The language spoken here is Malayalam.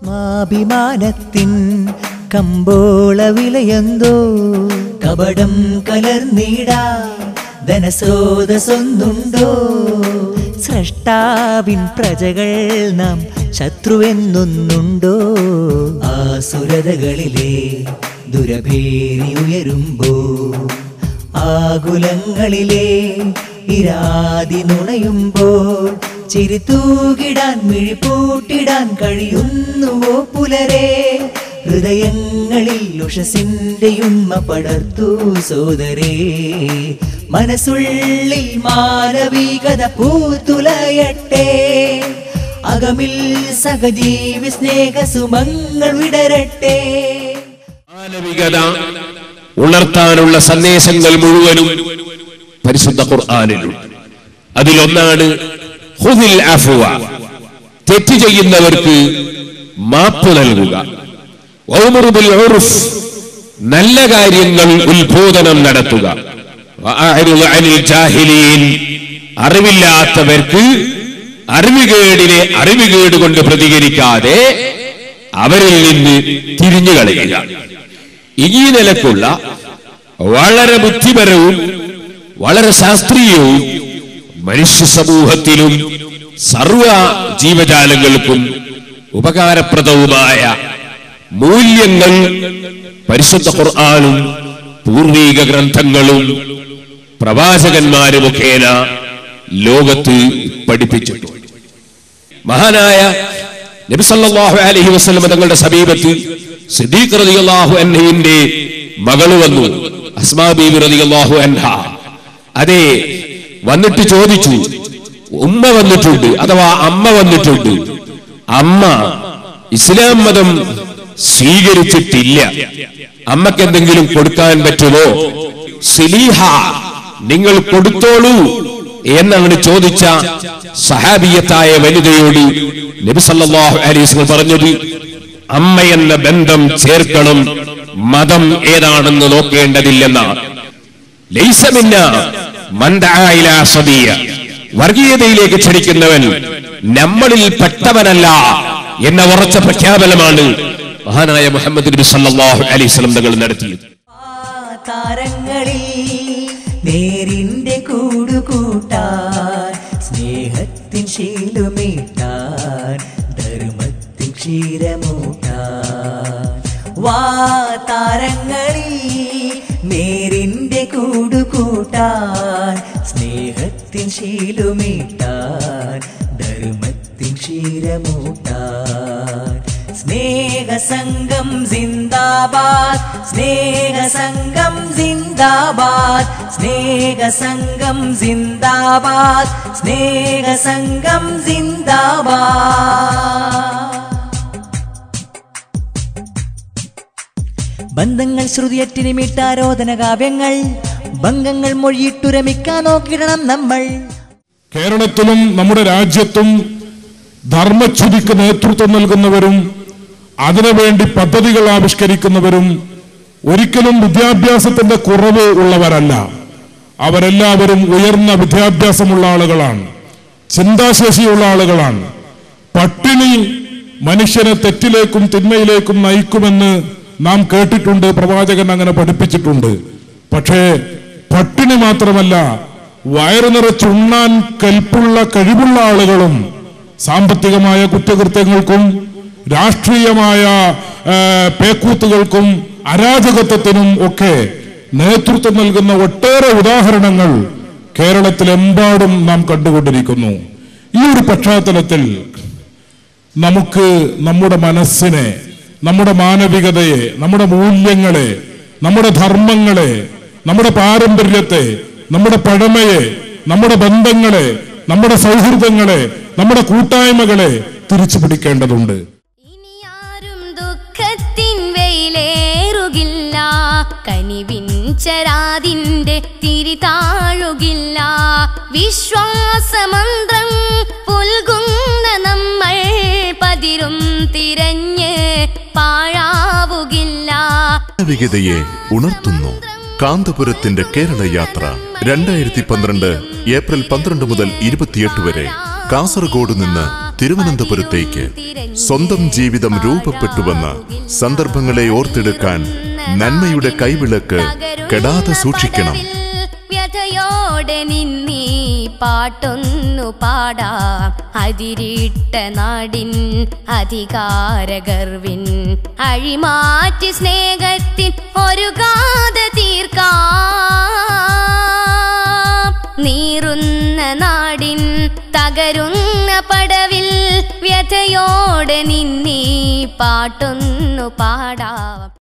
മാഭിമാനത്തിൻ കമ്പോള വിലയെന്തോ കപടം കലർന്നിടാ ധനസ്രോതസ്സൊന്നുണ്ടോ സൃഷ്ടാവിൻ പ്രജകൾ നാം ശത്രുവെന്നൊന്നുണ്ടോ ആസുരതകളിലെ ദുരഭേരി ഉയരുമ്പോ ആകുലങ്ങളിലെ ഇരാതി നുണയുമ്പോൾ ചിരിത്തൂകിടാൻ മിഴിപൂട്ടിടാൻ കഴിയുന്നുവോ പുലരെ ഹൃദയങ്ങളിൽ ഉഷസിന്റെ ഉണ്മ പടർത്തു സോദരേ മനസ്സുള്ളിൽ മാനവികത പൂത്തുലയട്ടെ അകമിൽ സഹജീവി സ്നേഹ സുമങ്ങൾ വിടരട്ടെ മാനവികത ഉണർത്താനുള്ള സന്ദേശങ്ങൾ മുഴുവനും പരിശുദ്ധ ഖുർആാനിലുണ്ട് അതിലൊന്നാണ് ഹുദിൽ അഫ്വ തെറ്റ് ചെയ്യുന്നവർക്ക് മാപ്പ് നൽകുക വഅ്മുറു ബിൽ ഉർഫ് നല്ല കാര്യങ്ങൾ ഉത്ബോധനം നടത്തുക വഅഅ്രിദ് അനിൽ ജാഹിലീൻ അറിവില്ലാത്തവർക്ക് അറിവുകേടിനെ അറിവുകേട് കൊണ്ട് പ്രതികരിക്കാതെ അവരിൽ നിന്ന് തിരിഞ്ഞു കളയുക ഈ നിലക്കുള്ള വളരെ ബുദ്ധിപരവും വളരെ ശാസ്ത്രീയവും മനുഷ്യ സമൂഹത്തിലും സർവ ജീവജാലങ്ങൾക്കും ഉപകാരപ്രദവുമായ മൂല്യങ്ങൾ പരിശുദ്ധ ഖുർആാനും പൂർവീക ഗ്രന്ഥങ്ങളും പ്രവാചകന്മാര് മുഖേന ലോകത്ത് പഠിപ്പിച്ചിട്ടുണ്ട് മഹാനായ നബിസല്ലാഹു അലഹി വസ്ലം തങ്ങളുടെ സമീപത്ത് സിദ്ദീഖ് റളിയല്ലാഹു അൻഹയുടെ മകള് വന്നു അസ്മാ ബീബി റളിയല്ലാഹു അൻഹ അതെ വന്നിട്ട് ചോദിച്ചു ഉമ്മ വന്നിട്ടുണ്ട് അഥവാ അമ്മ വന്നിട്ടുണ്ട് അമ്മ ഇസ്ലാം മതം സ്വീകരിച്ചിട്ടില്ല അമ്മക്ക് എന്തെങ്കിലും കൊടുക്കാൻ പറ്റുമോ സിലീഹ നിങ്ങൾ കൊടുത്തോളൂ എന്നവന് ചോദിച്ച സഹാബിയത്തായ വനിതയോട് നബി സല്ലല്ലാഹു അലൈഹി വസല്ലം പറഞ്ഞത് അമ്മ എന്ന ബന്ധം ചേർക്കണം മതം ഏതാണെന്ന് നോക്കേണ്ടതില്ലെന്നാണ് ലൈസമിന്ന മന്ദആയില സബിയ വർഗീയതയിലേക്ക് ക്ഷണിക്കുന്നവൻ നമ്മളിൽ പെട്ടവനല്ല എന്ന ഉറച്ച പ്രഖ്യാപനമാണ് മഹാനായ മുഹമ്മദ് നബി സല്ലല്ലാഹു അലൈഹി വസല്ലം തങ്ങൾ നടത്തിയത് താരങ്ങളിൽ നേരിന്റെ കൂടുകൂട്ടാൻ സ്നേഹത്തിൻ ശീലുമീട്ടാൻ ധർമ്മത്തിൻ ക്ഷീരമൂട്ടാൻ വാ താരങ്ങളിൽ നേരിന്റെ കൂടുകൂട്ടാൻ സ്നേഹത്തിൻ ശീലുമീട്ടാൻ ധർമ്മത്തിൻ ക്ഷീരമൂട്ടാൻ സ്നേഹസംഗം സിന്ദാബാദ് സ്നേഹസംഗം സിന്ദാബാദ് സ്നേഹസംഗം സിന്ദാബാദ് സ്നേഹസംഗം സിന്ദാബാദ് ബന്ധങ്ങൾ ശ്രുതിയറ്റിനിമിട്ടാരോധന കാവ്യങ്ങൾ ഭംഗങ്ങൾ മൊഴിയിട്ടുരമിക്കാൻ നോക്കിയിടണം നമ്മൾ കേരളത്തിലും നമ്മുടെ രാജ്യത്തും ധർമ്മച്യുതിക്ക് നേതൃത്വം നൽകുന്നവരും അതിനുവേണ്ടി പദ്ധതികൾ ആവിഷ്കരിക്കുന്നവരും ഒരിക്കലും വിദ്യാഭ്യാസത്തിന്റെ കുറവ് ഉള്ളവരല്ല അവരെല്ലാവരും ഉയർന്ന വിദ്യാഭ്യാസമുള്ള ആളുകളാണ് ചിന്താശേഷിയുള്ള ആളുകളാണ് പട്ടിണി മനുഷ്യനെ തെറ്റിലേക്കും തിന്മയിലേക്കും നയിക്കുമെന്ന് നാം കേട്ടിട്ടുണ്ട് പ്രവാചകൻ അങ്ങനെ പഠിപ്പിച്ചിട്ടുണ്ട് പക്ഷേ പട്ടിണി മാത്രമല്ല വയറു നിറച്ചുണ്ണാൻ കൽപ്പുള്ള കഴിവുള്ള ആളുകളും സാമ്പത്തികമായ കുറ്റകൃത്യങ്ങൾക്കും രാഷ്ട്രീയമായ ആ, പേക്കൂത്തുകൾക്കും അരാജകത്വത്തിനും ഒക്കെ നേതൃത്വം നൽകുന്ന ഒട്ടേറെ ഉദാഹരണങ്ങൾ കേരളത്തിലെമ്പാടും നാം കണ്ടുകൊണ്ടിരിക്കുന്നു ഈ ഒരു പശ്ചാത്തലത്തിൽ നമുക്ക് നമ്മുടെ മനസ്സിനെ നമ്മുടെ മാനവികതയെ നമ്മുടെ മൂല്യങ്ങളെ നമ്മുടെ ധർമ്മങ്ങളെ നമ്മുടെ പാരമ്പര്യത്തെ നമ്മുടെ പഴമയെ നമ്മുടെ ബന്ധങ്ങളെ നമ്മുടെ സൗഹൃദങ്ങളെ നമ്മുടെ കൂട്ടായ്മകളെ തിരിച്ചു പിടിക്കേണ്ടതുണ്ട് ഇനിയാരും ദുഃഖത്തിൻ വെയിലേറുകില്ല കനിവിൻ ചരാതിന്റെ തിരി താഴുകില്ല വിശ്വാസമന്ത്രം പുൽകുന്ന നമ്മൾ പതിരും തിരഞ്ഞ് പാഴാവുകില്ല മാനവികതയെ ഉണർത്തുന്നു കാന്തപുരത്തിന്റെ കേരള യാത്ര രണ്ടായിരത്തി പന്ത്രണ്ട് ഏപ്രിൽ പന്ത്രണ്ട് മുതൽ ഇരുപത്തിയെട്ട് വരെ കാസർഗോഡ് നിന്ന് തിരുവനന്തപുരത്തേക്ക് സ്വന്തം ജീവിതം രൂപപ്പെട്ടുവെന്ന സന്ദർഭങ്ങളെ ഓർത്തെടുക്കാൻ നന്മയുടെ കൈവിളക്ക് കെടാതെ സൂക്ഷിക്കണം വ്യഥയോടെ നിന്നീ പാട്ടൊന്നു പാടാം അതിരിട്ട നാടിൻ അധികാരഗർവിൻ അഴിമാറ്റി സ്നേഹത്തിൻ ഒരു ഗാഥ തീർക്കാം നീറുന്ന നാടിൻ തകരുന്ന പടവിൽ വ്യഥയോടെ നിന്നീ പാട്ടൊന്നു പാടാം